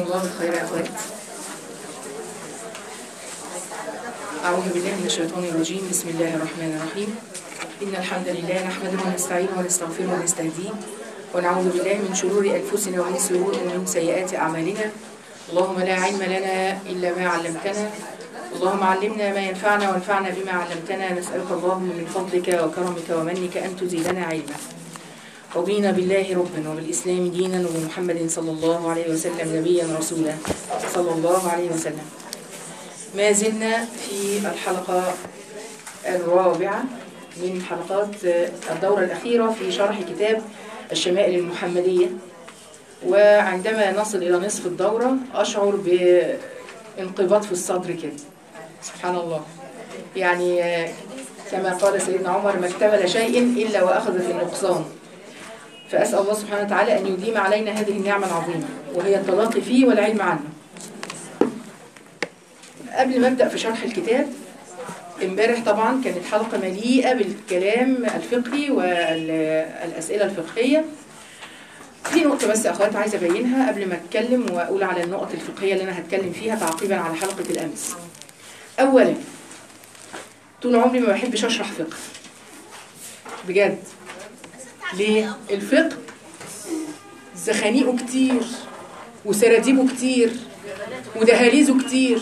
الله الخير يا أخوات أعوذ بالله من الشيطان الرجيم بسم الله الرحمن الرحيم إن الحمد لله نحمده ونستعينه ونستغفره ونستهديه ونعوذ بالله من شرور أنفسنا ومن سرور ومن سيئات أعمالنا اللهم لا علم لنا إلا ما علمتنا اللهم علمنا ما ينفعنا وانفعنا بما علمتنا نسألك اللهم من فضلك وكرمك ومنك أن تزيدنا علما رضينا بالله ربا وبالإسلام دينا وبمحمد صلى الله عليه وسلم نبيا رسولا صلى الله عليه وسلم ما زلنا في الحلقة الرابعة من حلقات الدورة الأخيرة في شرح كتاب الشمائل المحمدية وعندما نصل إلى نصف الدورة أشعر بانقباض في الصدر كده سبحان الله يعني كما قال سيدنا عمر ما اكتمل شيء إلا وأخذ في النقصان فأسأل الله سبحانه وتعالى أن يديم علينا هذه النعمة العظيمة وهي التلاقي فيه والعلم عنه قبل ما أبدأ في شرح الكتاب امبارح طبعا كانت حلقة مليئة بالكلام الفقهي والأسئلة الفقهية في نقطة بس أخوات عايزة أبينها قبل ما أتكلم وأقول على النقط الفقهية اللي أنا هتكلم فيها تعقيبا على حلقة الأمس أولا طول عمري ما بحبش أشرح فقه بجد ليه؟ الفقه زخانيقه كتير وسراديبه كتير ودهاليزه كتير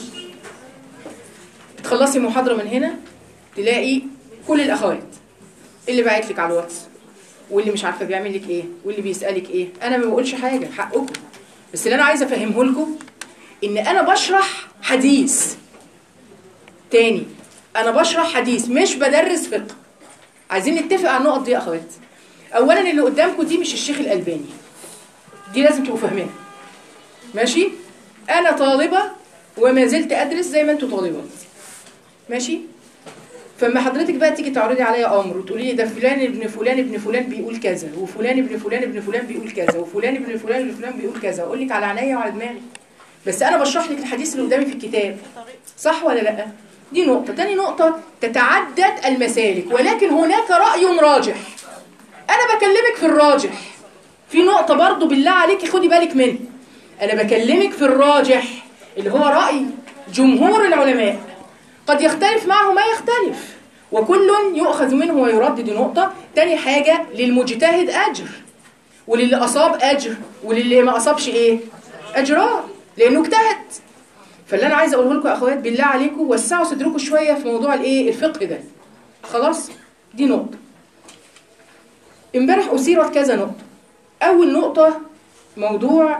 تخلصي محاضرة من هنا تلاقي كل الأخوات اللي باعت لك على الواتس واللي مش عارفة بيعمل لك إيه واللي بيسألك إيه أنا ما بقولش حاجة حقكم بس اللي أنا عايزة أفهمه لكم إن أنا بشرح حديث تاني أنا بشرح حديث مش بدرس فقه عايزين نتفق على النقط دي يا أخوات اولا اللي قدامكم دي مش الشيخ الالباني دي لازم تبقوا فاهمينها ماشي انا طالبه وما زلت ادرس زي ما انتوا طالبات ماشي فما حضرتك بقى تيجي تعرضي عليا امر وتقولي لي ده فلان ابن فلان ابن فلان بيقول كذا وفلان ابن فلان ابن فلان بيقول كذا وفلان ابن فلان ابن فلان بيقول كذا اقول لك على عينيا وعلى دماغي بس انا بشرح لك الحديث اللي قدامي في الكتاب صح ولا لا دي نقطه تاني نقطه تتعدد المسالك ولكن هناك راي راجح انا بكلمك في الراجح في نقطة برضو بالله عليك خدي بالك منها انا بكلمك في الراجح اللي هو رأي جمهور العلماء قد يختلف معه ما يختلف وكل يؤخذ منه ويرد دي نقطة تاني حاجة للمجتهد أجر وللي أصاب أجر وللي ما أصابش إيه أجران لأنه اجتهد فاللي أنا عايزة أقوله لكم يا أخوات بالله عليكم وسعوا صدركم شوية في موضوع الإيه الفقه ده خلاص دي نقطة امبارح أثيرت كذا نقطة أول نقطة موضوع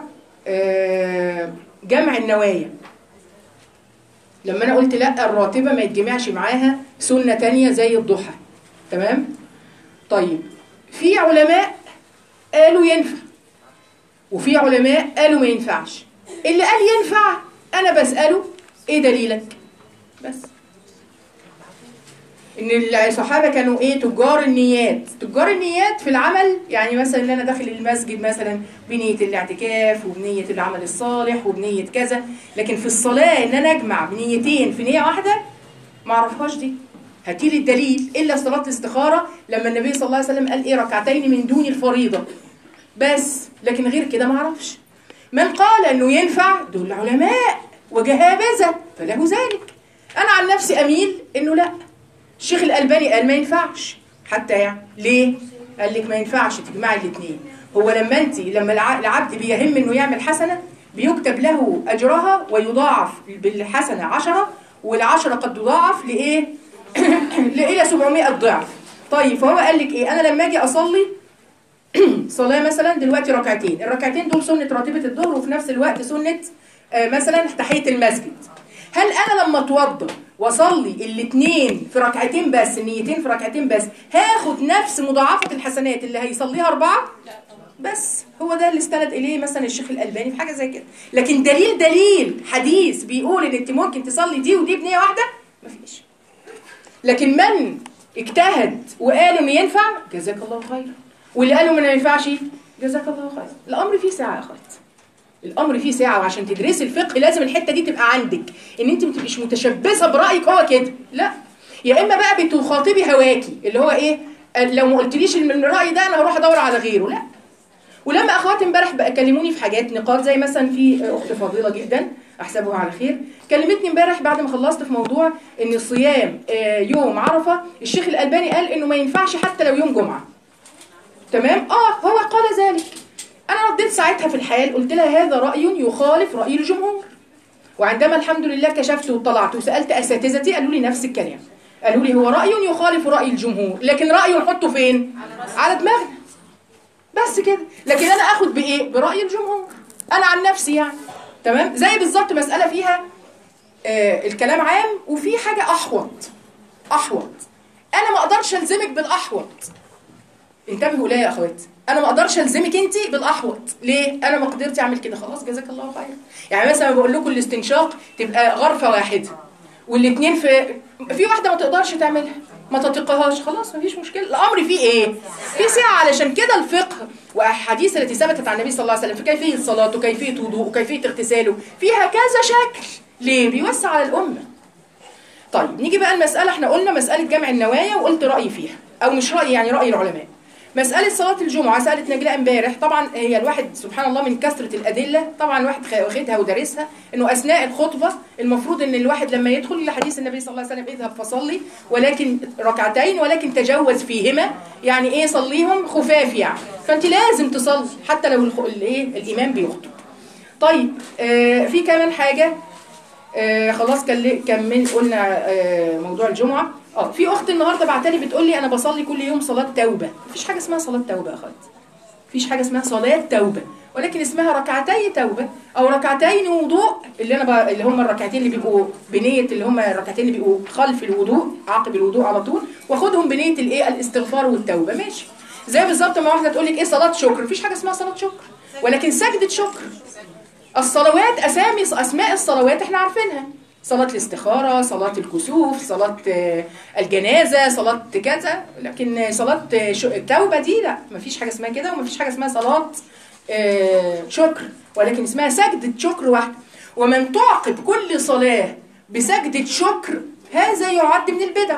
جمع النوايا لما أنا قلت لأ الراتبة ما يتجمعش معاها سنة تانية زي الضحى تمام؟ طيب في علماء قالوا ينفع وفي علماء قالوا ما ينفعش اللي قال ينفع أنا بسأله إيه دليلك؟ بس ان الصحابه كانوا ايه تجار النيات تجار النيات في العمل يعني مثلا ان انا داخل المسجد مثلا بنيه الاعتكاف وبنيه العمل الصالح وبنيه كذا لكن في الصلاه ان انا اجمع بنيتين في نيه واحده ما اعرفهاش دي هاتي لي الدليل الا صلاه الاستخاره لما النبي صلى الله عليه وسلم قال ايه ركعتين من دون الفريضه بس لكن غير كده ما اعرفش من قال انه ينفع دول علماء وجهابذه فله ذلك انا عن نفسي اميل انه لا الشيخ الألباني قال ما ينفعش حتى يعني ليه؟ قال لك ما ينفعش تجمعي الاثنين هو لما انت لما العبد بيهم انه يعمل حسنة بيكتب له أجرها ويضاعف بالحسنة عشرة والعشرة قد تضاعف لإيه؟ لإلى 700 ضعف طيب فهو قال لك إيه؟ أنا لما أجي أصلي صلاة مثلا دلوقتي ركعتين الركعتين دول سنة راتبة الظهر وفي نفس الوقت سنة آه مثلا تحية المسجد هل أنا لما أتوضى واصلي الاثنين في ركعتين بس النيتين في ركعتين بس هاخد نفس مضاعفة الحسنات اللي هيصليها أربعة بس هو ده اللي استند إليه مثلا الشيخ الألباني في حاجة زي كده لكن دليل دليل حديث بيقول إن أنت ممكن تصلي دي ودي بنية واحدة مفيش لكن من اجتهد وقال إنه ينفع جزاك الله خيرا واللي قالوا ما ينفعش جزاك الله خيرا الأمر فيه ساعة يا أخوات الامر فيه ساعه وعشان تدرسي الفقه لازم الحته دي تبقى عندك ان انت ما تبقيش متشبثه برايك هو كده لا يا اما بقى بتخاطبي هواكي اللي هو ايه لو ما قلتليش الراي ده انا هروح ادور على غيره لا ولما اخواتي امبارح بقى كلموني في حاجات نقاط زي مثلا في اخت فاضله جدا احسبها على خير كلمتني امبارح بعد ما خلصت في موضوع ان الصيام آه، يوم عرفه الشيخ الالباني قال انه ما ينفعش حتى لو يوم جمعه تمام اه هو قال ذلك انا رديت ساعتها في الحال قلت لها هذا راي يخالف راي الجمهور وعندما الحمد لله كشفت وطلعت وسالت اساتذتي قالوا لي نفس الكلام قالوا لي هو راي يخالف راي الجمهور لكن رايه نحطه فين على دماغنا بس كده لكن انا اخد بايه براي الجمهور انا عن نفسي يعني تمام زي بالظبط مساله فيها آه الكلام عام وفي حاجه احوط احوط انا ما اقدرش الزمك بالاحوط انتبهوا ليا يا اخواتي انا ما اقدرش الزمك انت بالاحوط ليه انا ما قدرت اعمل كده خلاص جزاك الله خير يعني مثلا بقول لكم الاستنشاق تبقى غرفه واحده والاثنين في في واحده ما تقدرش تعملها ما تطيقهاش خلاص ما فيش مشكله الامر فيه ايه في سعه علشان كده الفقه واحاديث التي ثبتت عن النبي صلى الله عليه وسلم في كيفيه الصلاه وكيفيه وضوء وكيفيه اغتساله فيها كذا شكل ليه بيوسع على الامه طيب نيجي بقى المساله احنا قلنا مساله جمع النوايا وقلت رايي فيها او مش رايي يعني راي العلماء مسألة صلاة الجمعة سألت نجلاء امبارح طبعا هي الواحد سبحان الله من كثرة الأدلة طبعا الواحد خ- واخدها ودارسها إنه أثناء الخطبة المفروض إن الواحد لما يدخل إلى حديث النبي صلى الله عليه وسلم اذهب فصلي ولكن ركعتين ولكن تجوز فيهما يعني إيه صليهم خفاف يعني فأنت لازم تصلي حتى لو الخ- الإيه الإمام بيخطب طيب آه في كمان حاجة آه خلاص كل- كمل قلنا آه موضوع الجمعة اه في اخت النهارده بعتلي بتقول لي انا بصلي كل يوم صلاة توبة مفيش حاجة اسمها صلاة توبة يا اخواتي مفيش حاجة اسمها صلاة توبة ولكن اسمها ركعتي توبة او ركعتين وضوء اللي انا ب... اللي هم الركعتين اللي بيبقوا بنية اللي هم الركعتين اللي بيبقوا خلف الوضوء عقب الوضوء على طول واخدهم بنية الايه الاستغفار والتوبة ماشي زي بالظبط ما واحدة تقول لك ايه صلاة شكر مفيش حاجة اسمها صلاة شكر ولكن سجدة شكر الصلوات اسامي اسماء الصلوات احنا عارفينها صلاة الاستخارة صلاة الكسوف صلاة آه، الجنازة صلاة كذا لكن صلاة آه، ش- التوبة دي لا مفيش حاجة اسمها كده ومفيش حاجة اسمها صلاة آه، شكر ولكن اسمها سجدة شكر واحدة ومن تعقب كل صلاة بسجدة شكر هذا يعد من البدع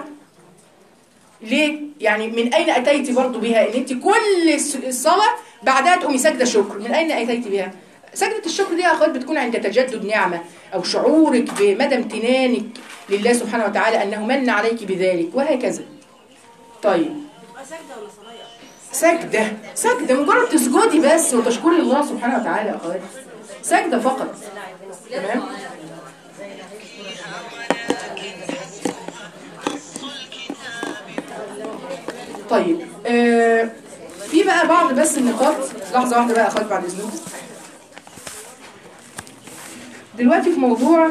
ليه؟ يعني من أين أتيت برضو بها؟ إن أنت كل الس- الصلاة بعدها تقومي سجدة شكر، من أين أتيت بها؟ سجدة الشكر دي يا أخوات بتكون عند تجدد نعمة أو شعورك بمدى امتنانك لله سبحانه وتعالى أنه من عليك بذلك وهكذا. طيب سجدة سجدة مجرد تسجدي بس وتشكري الله سبحانه وتعالى يا أخوات. سجدة فقط. تمام؟ طيب آه في بقى بعض بس النقاط لحظة واحدة بقى أخوات بعد إذنكم دلوقتي في موضوع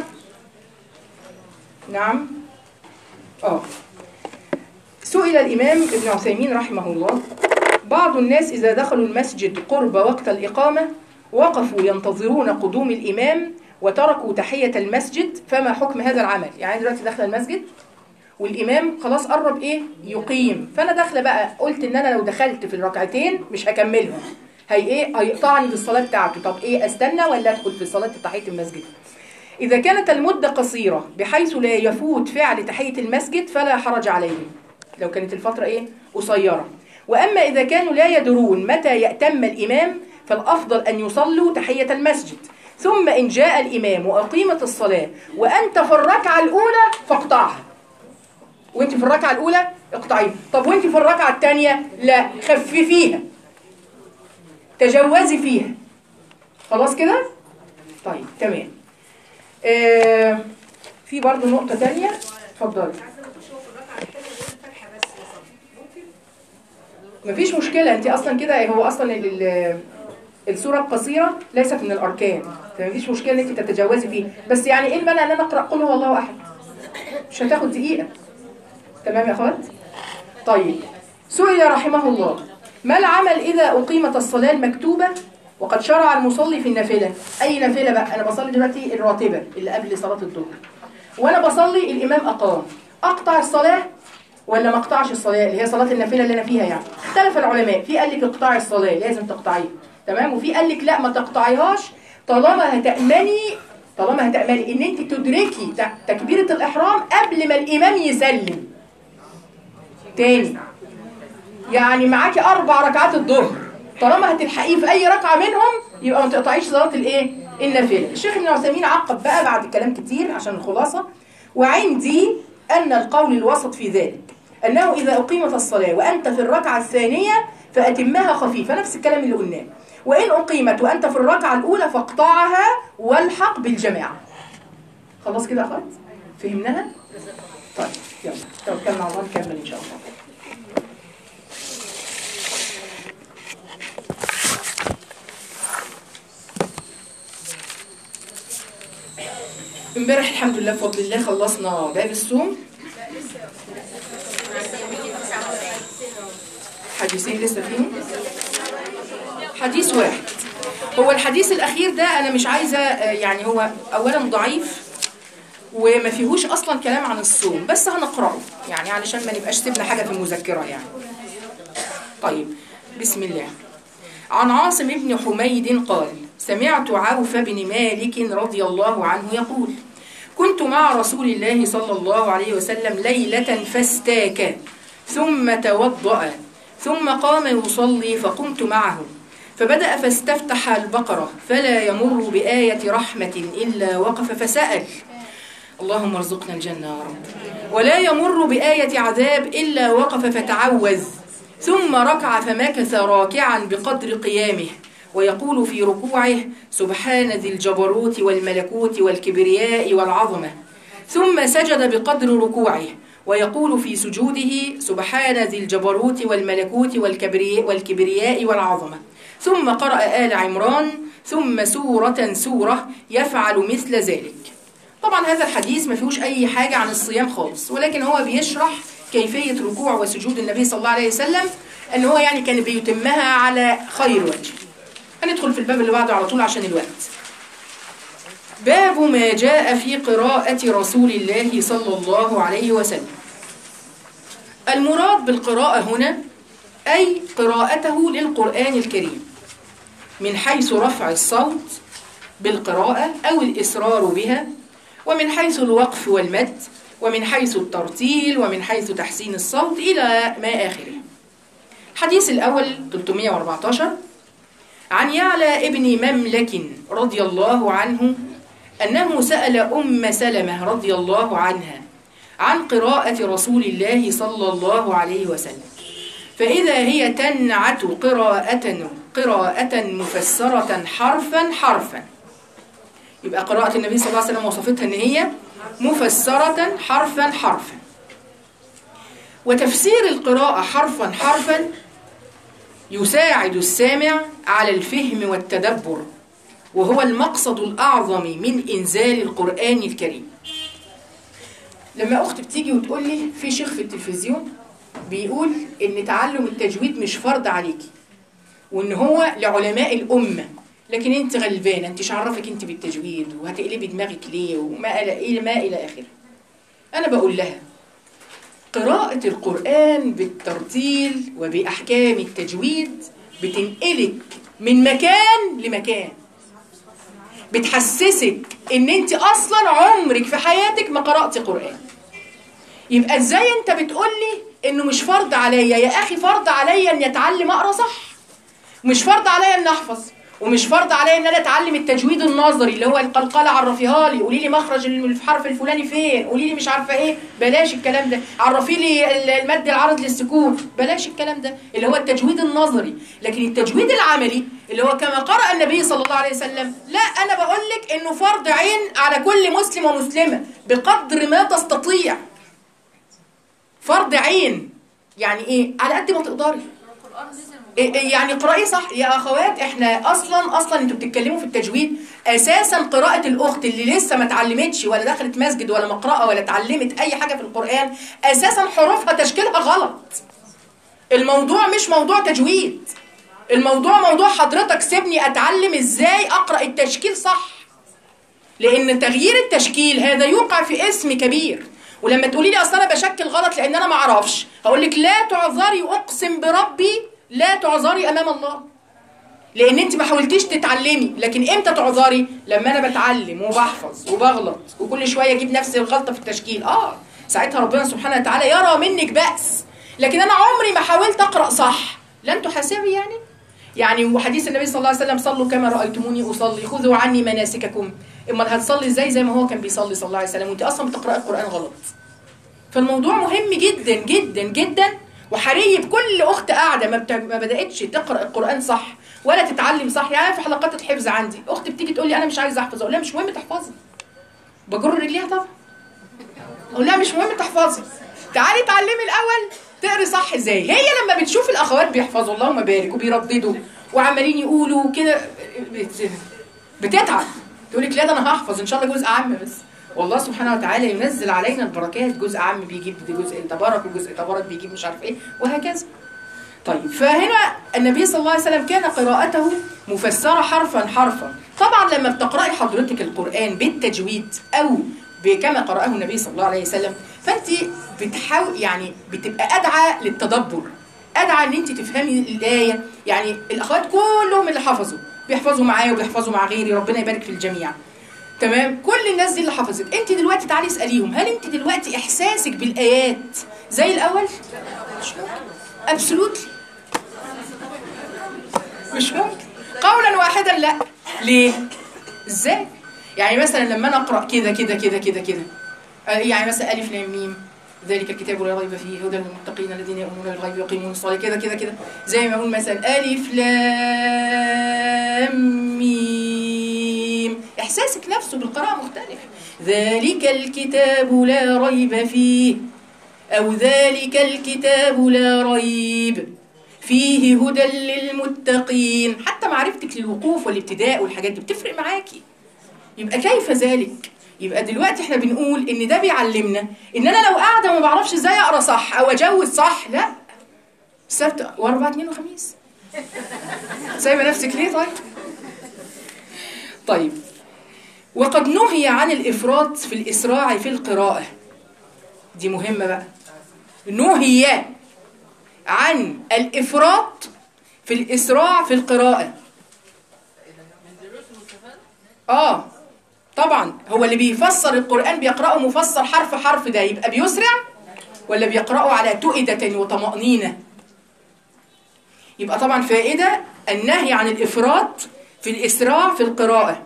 نعم اه سئل الإمام ابن عثيمين رحمه الله بعض الناس إذا دخلوا المسجد قرب وقت الإقامة وقفوا ينتظرون قدوم الإمام وتركوا تحية المسجد فما حكم هذا العمل يعني دلوقتي داخل المسجد والامام خلاص قرب ايه يقيم فانا داخله بقى قلت ان انا لو دخلت في الركعتين مش هكملهم هي ايه هيقطعني بالصلاه بتاعته طب ايه استنى ولا ادخل في صلاه تحيه المسجد اذا كانت المده قصيره بحيث لا يفوت فعل تحيه المسجد فلا حرج عليهم لو كانت الفتره ايه قصيره واما اذا كانوا لا يدرون متى ياتم الامام فالافضل ان يصلوا تحيه المسجد ثم ان جاء الامام واقيمت الصلاه وانت في الركعه الاولى فاقطعها وانت في الركعه الاولى اقطعيها طب وانت في الركعه الثانيه لا خففيها تجوزي فيها خلاص كده طيب تمام آه في برضو نقطه ثانيه اتفضلي مفيش مشكله انت اصلا كده هو اصلا ال- ال- السوره القصيره ليست من الاركان فمفيش مشكله ان انت تتجاوزي فيه بس يعني ايه المانع ان انا اقرا قل هو الله احد مش هتاخد دقيقه تمام يا اخوات طيب سئل رحمه الله ما العمل إذا أقيمت الصلاة المكتوبة وقد شرع المصلي في النافلة أي نافلة بقى أنا بصلي دلوقتي الراتبة اللي قبل صلاة الظهر وأنا بصلي الإمام أقام أقطع الصلاة ولا ما أقطعش الصلاة اللي هي صلاة النافلة اللي أنا فيها يعني اختلف العلماء في قال لك اقطعي الصلاة لازم تقطعيها تمام وفي قال لك لا ما تقطعيهاش طالما هتأمني طالما هتأمني ان انت تدركي ت- تكبيرة الإحرام قبل ما الإمام يسلم تاني يعني معاكي أربع ركعات الظهر طالما هتلحقيه في اي ركعه منهم يبقى ما تقطعيش صلاه الايه النافله الشيخ ابن عثيمين عقب بقى بعد كلام كتير عشان الخلاصه وعندي ان القول الوسط في ذلك انه اذا اقيمت الصلاه وانت في الركعه الثانيه فاتمها خفيفه نفس الكلام اللي قلناه وان اقيمت وانت في الركعه الاولى فاقطعها والحق بالجماعه خلاص كده يا اخوات فهمناها طيب يلا توكلنا على الله نكمل ان شاء الله امبارح الحمد لله بفضل الله خلصنا باب الصوم حديثين لسه فيهم حديث واحد هو الحديث الاخير ده انا مش عايزه آه، يعني هو اولا ضعيف وما فيهوش اصلا كلام عن الصوم بس هنقراه يعني علشان ما نبقاش سيبنا حاجه في المذكره يعني طيب بسم الله عن عاصم بن حميد قال سمعت عوف بن مالك رضي الله عنه يقول كنت مع رسول الله صلى الله عليه وسلم ليلة فاستاك ثم توضأ ثم قام يصلي فقمت معه فبدأ فاستفتح البقرة فلا يمر بآية رحمة إلا وقف فسأل اللهم ارزقنا الجنة يا رب ولا يمر بآية عذاب إلا وقف فتعوذ ثم ركع فمكث راكعا بقدر قيامه ويقول في ركوعه سبحان ذي الجبروت والملكوت والكبرياء والعظمة ثم سجد بقدر ركوعه ويقول في سجوده سبحان ذي الجبروت والملكوت والكبرياء, والكبرياء والعظمة ثم قرأ آل عمران ثم سورة سورة يفعل مثل ذلك طبعا هذا الحديث ما فيهوش أي حاجة عن الصيام خالص ولكن هو بيشرح كيفية ركوع وسجود النبي صلى الله عليه وسلم أن هو يعني كان بيتمها على خير وجه هندخل في الباب اللي بعده على طول عشان الوقت باب ما جاء في قراءة رسول الله صلى الله عليه وسلم المراد بالقراءة هنا أي قراءته للقرآن الكريم من حيث رفع الصوت بالقراءة أو الإسرار بها ومن حيث الوقف والمد ومن حيث الترتيل ومن حيث تحسين الصوت إلى ما آخره الحديث الأول 314 عن يعلى ابن مملك رضي الله عنه أنه سأل أم سلمة رضي الله عنها عن قراءة رسول الله صلى الله عليه وسلم فإذا هي تنعت قراءة قراءة مفسرة حرفا حرفا يبقى قراءة النبي صلى الله عليه وسلم وصفتها أن هي مفسرة حرفا حرفا وتفسير القراءة حرفا حرفا يساعد السامع على الفهم والتدبر وهو المقصد الأعظم من إنزال القرآن الكريم لما أخت بتيجي وتقول لي في شيخ في التلفزيون بيقول إن تعلم التجويد مش فرض عليكي وإن هو لعلماء الأمة لكن انت غلبانه انت مش عرفك انت بالتجويد وهتقلبي دماغك ليه وما الى ما الى اخره انا بقول لها قراءة القرآن بالترتيل وبأحكام التجويد بتنقلك من مكان لمكان بتحسسك ان انت اصلا عمرك في حياتك ما قرأتي قرآن يبقى ازاي انت بتقولي انه مش فرض عليا يا اخي فرض عليا ان اتعلم اقرا صح مش فرض عليا ان احفظ ومش فرض عليا ان انا اتعلم التجويد النظري اللي هو القلقله عرفيها لي قولي لي مخرج الحرف الفلاني فين قولي لي مش عارفه ايه بلاش الكلام ده عرفي لي المد العرض للسكون بلاش الكلام ده اللي هو التجويد النظري لكن التجويد العملي اللي هو كما قرأ النبي صلى الله عليه وسلم لا انا بقول لك انه فرض عين على كل مسلم ومسلمه بقدر ما تستطيع فرض عين يعني ايه على قد ما تقدري يعني قرأي صح يا اخوات احنا اصلا اصلا انتوا بتتكلموا في التجويد اساسا قراءة الاخت اللي لسه ما اتعلمتش ولا دخلت مسجد ولا مقرأة ولا اتعلمت اي حاجة في القرآن اساسا حروفها تشكيلها غلط الموضوع مش موضوع تجويد الموضوع موضوع حضرتك سيبني اتعلم ازاي اقرأ التشكيل صح لان تغيير التشكيل هذا يوقع في اسم كبير ولما تقولي لي اصل انا بشكل غلط لان انا ما اعرفش هقول لك لا تعذري اقسم بربي لا تعذري امام الله لان انت ما حاولتيش تتعلمي لكن امتى تعذري لما انا بتعلم وبحفظ وبغلط وكل شويه اجيب نفس الغلطه في التشكيل اه ساعتها ربنا سبحانه وتعالى يرى منك بأس لكن انا عمري ما حاولت اقرا صح لن تحاسبي يعني يعني وحديث النبي صلى الله عليه وسلم صلوا كما رايتموني اصلي خذوا عني مناسككم امال هتصلي ازاي زي ما هو كان بيصلي صلى الله عليه وسلم وانت اصلا بتقراي القران غلط فالموضوع مهم جدا جدا جدا وحري بكل اخت قاعده ما, بت... ما بداتش تقرا القران صح ولا تتعلم صح يعني في حلقات الحفظ عندي اختي بتيجي تقول لي انا مش عايزه احفظ اقول لها مش مهم تحفظي بجر رجليها طبعا اقول لها مش مهم تحفظي تعالي اتعلمي الاول تقري صح ازاي هي لما بتشوف الاخوات بيحفظوا اللهم بارك وبيرددوا وعمالين يقولوا كده بت- بتتعب تقول لك لا ده انا هحفظ ان شاء الله جزء عام بس والله سبحانه وتعالى ينزل علينا البركات جزء عام بيجيب جزء تبارك وجزء تبارك بيجيب مش عارف ايه وهكذا طيب فهنا النبي صلى الله عليه وسلم كان قراءته مفسرة حرفا حرفا طبعا لما بتقرأي حضرتك القرآن بالتجويد أو كما قرأه النبي صلى الله عليه وسلم فأنت بتحاول يعني بتبقى أدعى للتدبر أدعى إن أنت تفهمي الآية يعني الأخوات كلهم اللي حفظوا بيحفظوا معايا وبيحفظوا مع غيري ربنا يبارك في الجميع تمام كل الناس دي اللي حفظت انت دلوقتي تعالي اساليهم هل انت دلوقتي احساسك بالايات زي الاول مش ممكن ابسولوتلي مش ممكن قولا واحدا لا ليه ازاي يعني مثلا لما انا اقرا كده كده كده كده كده آه، يعني مثلا الف لام ميم ذلك الكتاب لا ريب فيه هدى للمتقين الذين يؤمنون بالغيب ويقيمون الصلاه كده كده كده زي ما اقول مثلا الف لام ميم احساسك نفسه بالقراءه مختلف ذلك الكتاب لا ريب فيه أو ذلك الكتاب لا ريب فيه هدى للمتقين حتى معرفتك للوقوف والابتداء والحاجات دي بتفرق معاكي يبقى كيف ذلك يبقى دلوقتي احنا بنقول ان ده بيعلمنا ان انا لو قاعده ما بعرفش ازاي اقرا صح او اجوز صح لا سبت واربعة اتنين وخميس سايبه نفسك ليه طيب طيب وقد نهي عن الافراط في الاسراع في القراءه دي مهمه بقى نهي عن الافراط في الاسراع في القراءه اه طبعا هو اللي بيفسر القرآن بيقرأه مفسر حرف حرف ده يبقى بيسرع ولا بيقرأه على تؤدة وطمأنينة يبقى طبعا فائدة النهي عن الإفراط في الإسراع في القراءة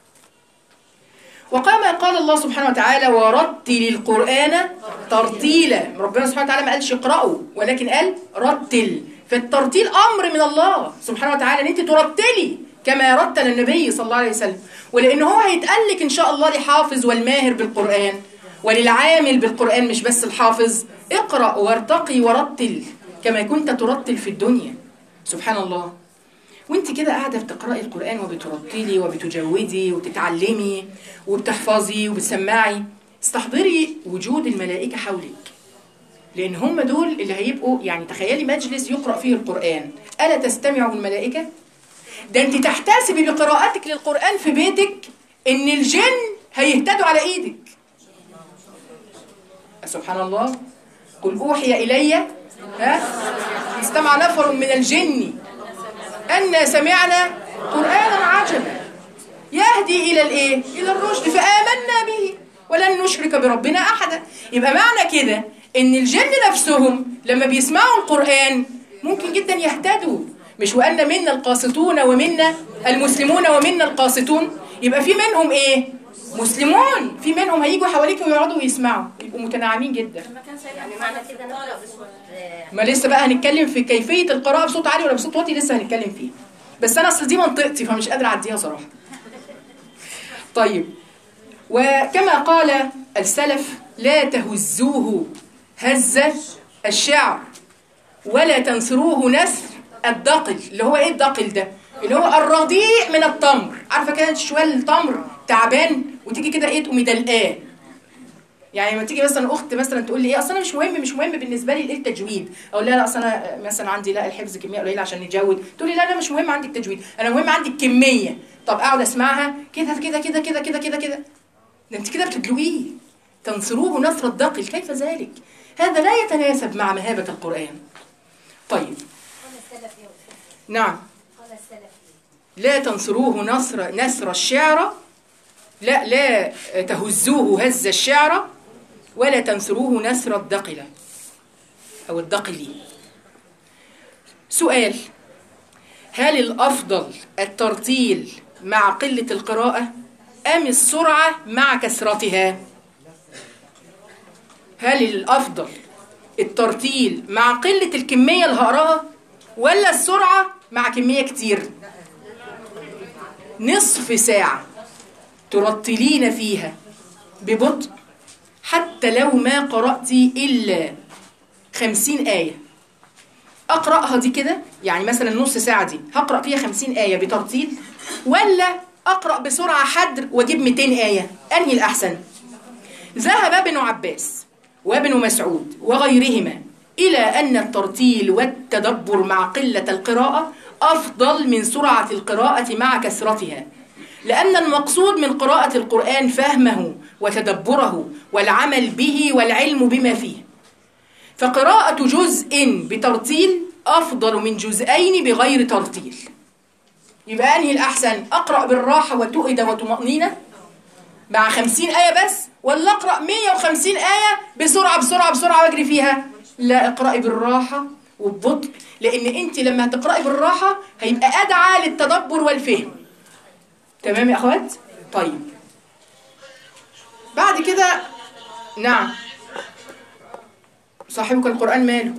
وكما قال الله سبحانه وتعالى ورتل القرآن ترتيلا ربنا سبحانه وتعالى ما قالش اقرأوا ولكن قال رتل فالترتيل أمر من الله سبحانه وتعالى ان انت ترتلي كما رتل النبي صلى الله عليه وسلم ولان هو هيتقال لك ان شاء الله لحافظ والماهر بالقرآن وللعامل بالقرآن مش بس الحافظ اقرأ وارتقي ورتل كما كنت ترتل في الدنيا سبحان الله وانت كده قاعده بتقراي القران وبترتلي وبتجودي وتتعلمي وبتحفظي وبتسمعي استحضري وجود الملائكه حولك لان هم دول اللي هيبقوا يعني تخيلي مجلس يقرا فيه القران الا تستمع الملائكه ده انت تحتسبي بقراءتك للقران في بيتك ان الجن هيهتدوا على ايدك سبحان الله قل اوحي الي ها استمع نفر من الجن أن سمعنا قرآنا عجبا يهدي إلى الإيه؟ إلى الرشد فآمنا به ولن نشرك بربنا أحدا يبقى معنى كده إن الجن نفسهم لما بيسمعوا القرآن ممكن جدا يهتدوا مش وأن منا القاسطون ومنا المسلمون ومنا القاسطون يبقى في منهم إيه؟ مسلمون في منهم هيجوا حواليك ويقعدوا ويسمعوا يبقوا متناعمين جدا يعني معنى كده نقرا بصوت آه، ما لسه بقى هنتكلم في كيفية القراءة بصوت عالي ولا بصوت واطي لسه هنتكلم فيه بس أنا أصل دي منطقتي فمش قادرة أعديها صراحة طيب وكما قال السلف لا تهزوه هزة الشعر ولا تنثروه نثر الدقل اللي هو ايه الدقل ده اللي هو الرديء من التمر عارفه كده شويه التمر تعبان وتيجي كده ايه تقومي دلقاه يعني لما تيجي مثلا اخت مثلا تقول لي ايه اصل انا مش مهم مش مهم بالنسبه لي ايه التجويد اقول لها لا اصل انا مثلا عندي لا الحفظ كميه قليله عشان نجود تقول لي لا لا مش مهم عندي التجويد انا مهم عندي الكميه طب اقعد اسمعها كده كده كده كده كده كده كده ده انت كده بتدلقيه تنصروه نصر الدقل كيف ذلك هذا لا يتناسب مع مهابه القران طيب قال السلف يا أستاذ نعم قال السلف لا تنصروه نصر نسر الشعر لا لا تهزوه هز الشعر ولا تنصروه نسر الدقلة أو الدقلي سؤال هل الأفضل الترتيل مع قلة القراءة أم السرعة مع كثرتها هل الأفضل الترتيل مع قلة الكمية اللي هقراها ولا السرعة مع كمية كتير نصف ساعة ترتلين فيها ببطء حتى لو ما قرأت إلا خمسين آية أقرأها دي كده يعني مثلا نص ساعة دي هقرأ فيها خمسين آية بترتيل ولا أقرأ بسرعة حدر وأجيب 200 آية أنهي الأحسن ذهب ابن عباس وابن مسعود وغيرهما إلى أن الترتيل والتدبر مع قلة القراءة أفضل من سرعة القراءة مع كثرتها لأن المقصود من قراءة القرآن فهمه وتدبره والعمل به والعلم بما فيه فقراءة جزء بترتيل أفضل من جزئين بغير ترتيل يبقى أنهي الأحسن أقرأ بالراحة وتؤدة وطمأنينة مع خمسين آية بس ولا أقرأ مية وخمسين آية بسرعة بسرعة بسرعة وأجري فيها لا اقرأي بالراحة وببطء لأن أنت لما تقرأي بالراحة هيبقى أدعى للتدبر والفهم تمام يا أخوات؟ طيب بعد كده نعم صاحبك القرآن ماله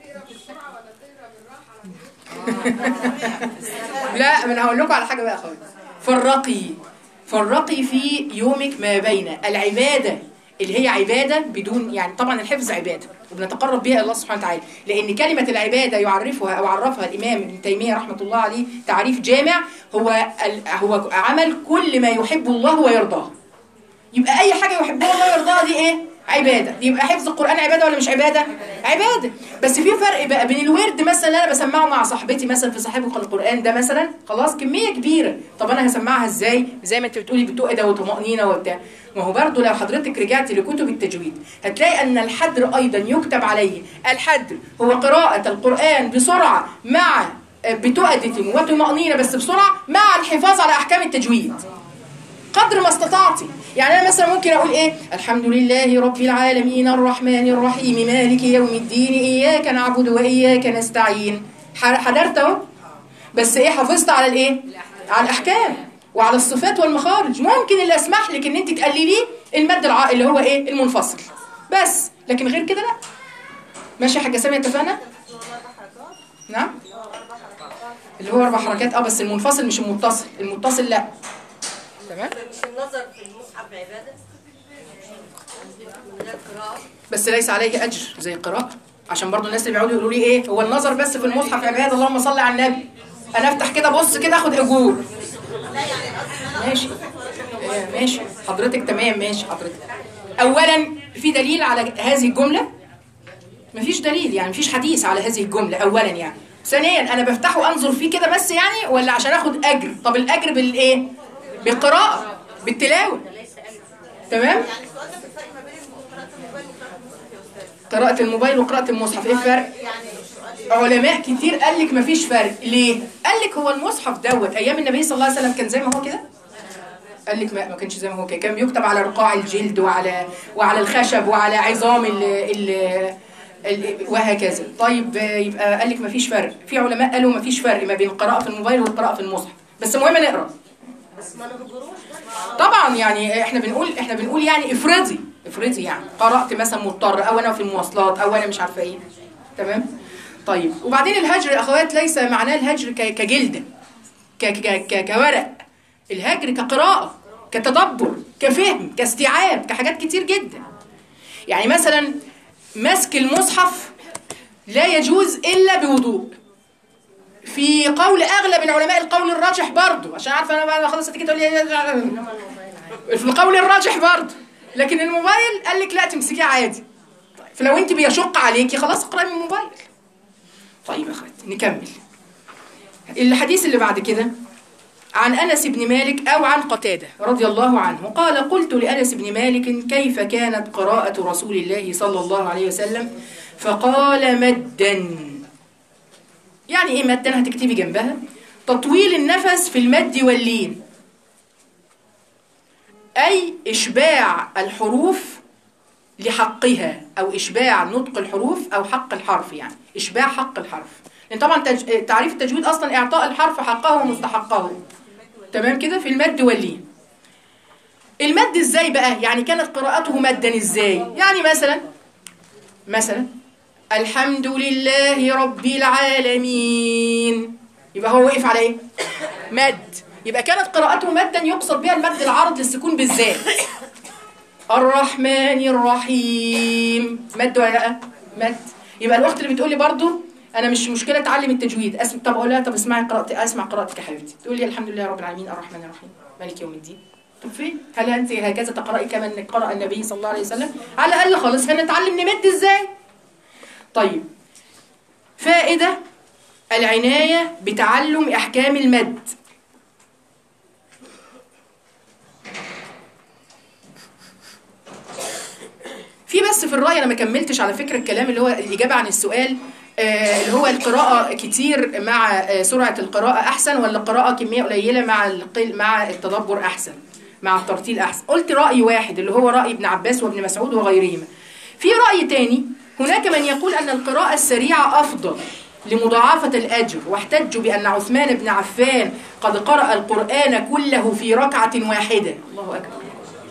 لا ما انا هقول لكم على حاجه بقى يا اخويا فرقي فرقي في يومك ما بين العباده اللي هي عباده بدون يعني طبعا الحفظ عباده وبنتقرب بها الى الله سبحانه وتعالى لان كلمه العباده يعرفها او عرفها الامام ابن تيميه رحمه الله عليه تعريف جامع هو ال- هو عمل كل ما يحب الله ويرضاه يبقى اي حاجه يحبها الله ويرضاها دي ايه عباده يبقى حفظ القران عباده ولا مش عباده عباده بس في فرق بقى بين الورد مثلا اللي انا بسمعه مع صاحبتي مثلا في صاحبك القران ده مثلا خلاص كميه كبيره طب انا هسمعها ازاي زي ما انت بتقولي بتؤدة وطمانينه وبتاع ما هو برضه لو حضرتك رجعتي لكتب التجويد هتلاقي ان الحدر ايضا يكتب عليه الحدر هو قراءه القران بسرعه مع بتؤدة وطمأنينة بس بسرعة مع الحفاظ على أحكام التجويد قدر ما استطعتي يعني انا مثلا ممكن اقول ايه الحمد لله رب العالمين الرحمن الرحيم مالك يوم الدين اياك نعبد واياك نستعين ح- حضرت اهو بس ايه حافظت على الايه على الاحكام وعلى الصفات والمخارج ممكن اللي اسمح لك ان انت تقلليه المد الع... اللي هو ايه المنفصل بس لكن غير كده لا ماشي يا حاجه ساميه اتفقنا نعم اللي هو اربع حركات اه بس المنفصل مش المتصل المتصل لا تمام مش النظر في المصحف عبادة من القراءة بس ليس عليه اجر زي القراءه عشان برضو الناس اللي بيقعدوا يقولوا لي ايه هو النظر بس في المصحف عباده اللهم صل على النبي انا افتح كده بص كده اخد اجور ماشي إيه، ماشي حضرتك تمام ماشي حضرتك اولا في دليل على هذه الجمله مفيش دليل يعني مفيش حديث على هذه الجمله اولا يعني ثانيا انا بفتحه انظر فيه كده بس يعني ولا عشان اخد اجر طب الاجر بالايه بالقراءه بالتلاوه تمام قراءة الموبايل وقراءة المصحف ايه الفرق؟ علماء كتير قال لك مفيش فرق ليه؟ قال لك هو المصحف دوت ايام النبي صلى الله عليه وسلم كان زي ما هو كده؟ قال لك ما ما كانش زي ما هو كده كان بيكتب على رقاع الجلد وعلى وعلى الخشب وعلى عظام ال ال ال وهكذا طيب آه، يبقى قال لك مفيش فرق في علماء قالوا مفيش فرق ما بين القراءة في الموبايل والقراءة في المصحف بس المهم نقرا بس ما نهجروش طبعا يعني احنا بنقول احنا بنقول يعني افرضي افرضي يعني قرات مثلا مضطر او انا في المواصلات او انا مش عارفه ايه تمام طيب وبعدين الهجر يا اخوات ليس معناه الهجر ك- كجلده ك- ك- ك- كورق الهجر كقراءه كتدبر كفهم كاستيعاب كحاجات كتير جدا يعني مثلا مسك المصحف لا يجوز الا بوضوء في قول اغلب العلماء القول الراجح برضه عشان عارفه انا بقى خلاص تيجي تقول لي في القول الراجح برضه لكن الموبايل قال لك لا تمسكيه عادي طيب فلو انت بيشق عليكي خلاص اقراي من الموبايل طيب يا اخواتي نكمل الحديث اللي بعد كده عن انس بن مالك او عن قتاده رضي الله عنه قال قلت لانس بن مالك كيف كانت قراءه رسول الله صلى الله عليه وسلم فقال مدا يعني ايه مدا هتكتبي جنبها تطويل النفس في المد واللين اي اشباع الحروف لحقها او اشباع نطق الحروف او حق الحرف يعني اشباع حق الحرف لان طبعا تج... تعريف التجويد اصلا اعطاء الحرف حقه ومستحقه تمام كده في المد واللين المد ازاي بقى يعني كانت قراءته مدا ازاي يعني مثلا مثلا الحمد لله رب العالمين يبقى هو وقف على ايه مد يبقى كانت قراءته مدا يقصد بها المد العرض للسكون بالذات الرحمن الرحيم مد ولا لا مد يبقى الاخت اللي بتقول لي برضو انا مش مشكله اتعلم التجويد أسم... طب اقول لها طب اسمعي قراءتي اسمع قراءتك يا حبيبتي تقول لي الحمد لله رب العالمين الرحمن الرحيم مالك يوم الدين طب فين هل انت هكذا تقراي كما انك قرأ النبي صلى الله عليه وسلم على الاقل خالص هنتعلم نمد ازاي طيب فائده العنايه بتعلم احكام المد في بس في الرأي أنا ما كملتش على فكرة الكلام اللي هو الإجابة عن السؤال آه، اللي هو القراءة كتير مع آه، سرعة القراءة أحسن ولا القراءة كمية قليلة مع القل مع التدبر أحسن مع الترتيل أحسن قلت رأي واحد اللي هو رأي ابن عباس وابن مسعود وغيرهما في رأي تاني هناك من يقول أن القراءة السريعة أفضل لمضاعفة الأجر واحتجوا بأن عثمان بن عفان قد قرأ القرآن كله في ركعة واحدة الله أكبر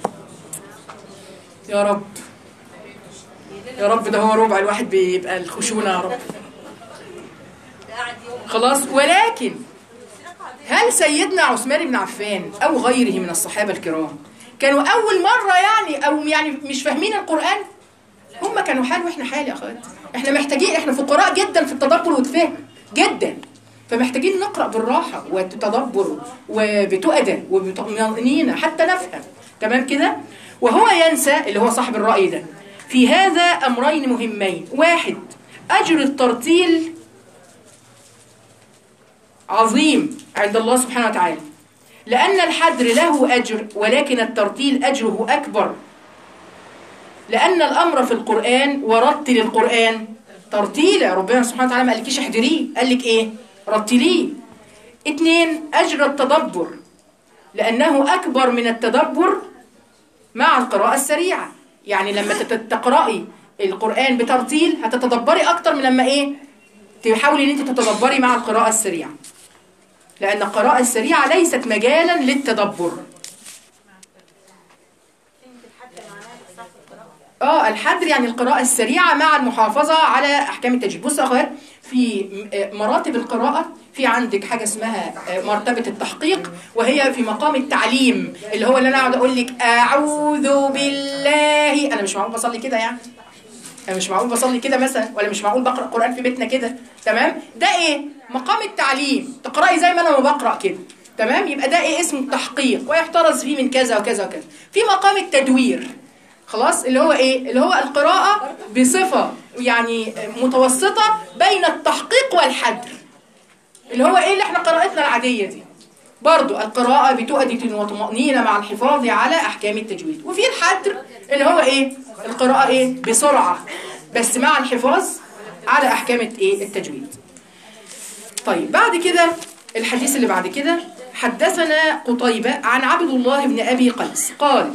يا رب يا رب ده هو ربع الواحد بيبقى الخشونة يا رب ده قاعد يوم خلاص ولكن هل سيدنا عثمان بن عفان أو غيره من الصحابة الكرام كانوا أول مرة يعني أو يعني مش فاهمين القرآن هم كانوا حال وإحنا حال يا أخوات إحنا محتاجين إحنا فقراء جدا في التدبر والفهم جدا فمحتاجين نقرأ بالراحة وتدبر وبتؤدة وبطمأنينة حتى نفهم تمام كده وهو ينسى اللي هو صاحب الرأي ده في هذا أمرين مهمين واحد أجر الترتيل عظيم عند الله سبحانه وتعالى لأن الحدر له أجر ولكن الترتيل أجره أكبر لأن الأمر في القرآن ورتل القرآن ترتيلا ربنا سبحانه وتعالى ما قالكيش احضريه قال لك إيه رتليه اتنين أجر التدبر لأنه أكبر من التدبر مع القراءة السريعة يعني لما تت- تقرأي القرآن بترتيل هتتدبري أكتر من لما إيه تحاولي ان انت تتدبري مع القراءة السريعة لأن القراءة السريعة ليست مجالا للتدبر اه الحدر يعني القراءة السريعة مع المحافظة على أحكام التجويد بص يا أخوات في م- آه مراتب القراءة في عندك حاجة اسمها آه، مرتبة التحقيق وهي في مقام التعليم اللي هو اللي أنا أقعد أقول لك أعوذ بالله أنا مش معقول بصلي كده يعني انا مش معقول بصلي كده مثلا ولا مش معقول بقرا قران في بيتنا كده تمام ده ايه مقام التعليم تقراي زي ما انا ما بقرا كده تمام يبقى ده ايه اسمه التحقيق ويحترز فيه من كذا وكذا وكذا في مقام التدوير خلاص اللي هو ايه اللي هو القراءه بصفه يعني متوسطه بين التحقيق والحدر اللي هو ايه اللي احنا قراءتنا العاديه دي برضو القراءة بتؤدة وطمأنينة مع الحفاظ على أحكام التجويد وفي الحدر اللي هو إيه القراءة إيه بسرعة بس مع الحفاظ على أحكام إيه التجويد طيب بعد كده الحديث اللي بعد كده حدثنا قطيبة عن عبد الله بن أبي قيس قال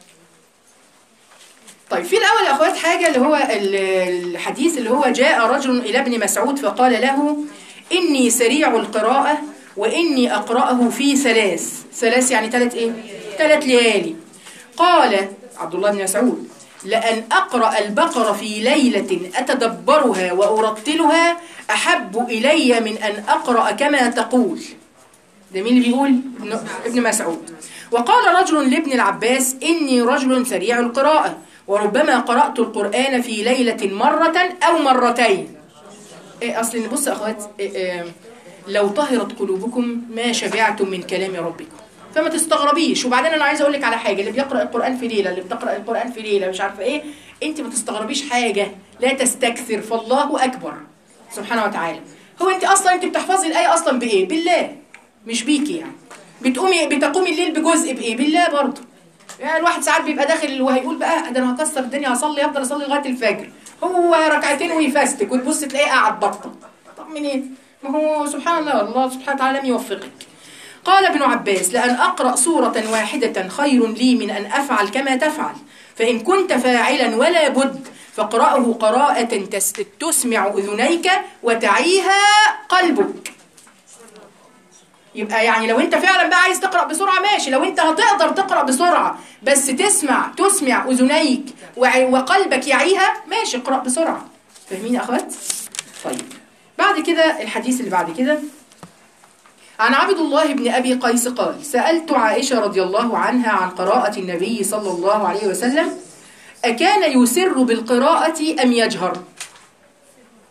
طيب في الأول يا أخوات حاجة اللي هو ال- الحديث اللي هو جاء رجل إلى ابن مسعود فقال له إني سريع القراءة وإني أقرأه في ثلاث ثلاث يعني ثلاث إيه؟ ثلاث ليالي قال عبد الله بن مسعود لأن أقرأ البقرة في ليلة أتدبرها وأرتلها أحب إلي من أن أقرأ كما تقول ده مين اللي بيقول ابن- ابن مسعود وقال رجل لابن العباس إني رجل سريع القراءة وربما قرأت القرآن في ليلة مرة أو مرتين إيه أصل إن بص يا أخوات إيه إيه لو طهرت قلوبكم ما شبعتم من كلام ربكم فما تستغربيش وبعدين انا عايزه اقول لك على حاجه اللي بيقرا القران في ليله اللي بتقرا القران في ليله مش عارفه ايه انت ما تستغربيش حاجه لا تستكثر فالله اكبر سبحانه وتعالى هو انت اصلا انت بتحفظي الايه اصلا بايه بالله مش بيكي يعني بتقومي بتقومي الليل بجزء بايه بالله برضه يعني الواحد ساعات بيبقى داخل وهيقول بقى ده انا هكسر الدنيا هصلي افضل اصلي لغايه الفجر هو ركعتين ويفستك وتبص تلاقيه قاعد بطل طب منين ما هو سبحان الله الله سبحانه وتعالى لم يوفقك قال ابن عباس لأن أقرأ سورة واحدة خير لي من أن أفعل كما تفعل فإن كنت فاعلا ولا بد فاقرأه قراءة تس- تسمع أذنيك وتعيها قلبك يبقى يعني لو انت فعلا بقى عايز تقرأ بسرعة ماشي لو انت هتقدر تقرأ بسرعة بس تسمع تسمع أذنيك وع- وقلبك يعيها ماشي اقرأ بسرعة فاهمين يا أخوات؟ طيب بعد كده الحديث اللي بعد كده عن عبد الله بن أبي قيس قال سألت عائشة رضي الله عنها عن قراءة النبي صلى الله عليه وسلم أكان يسر بالقراءة أم يجهر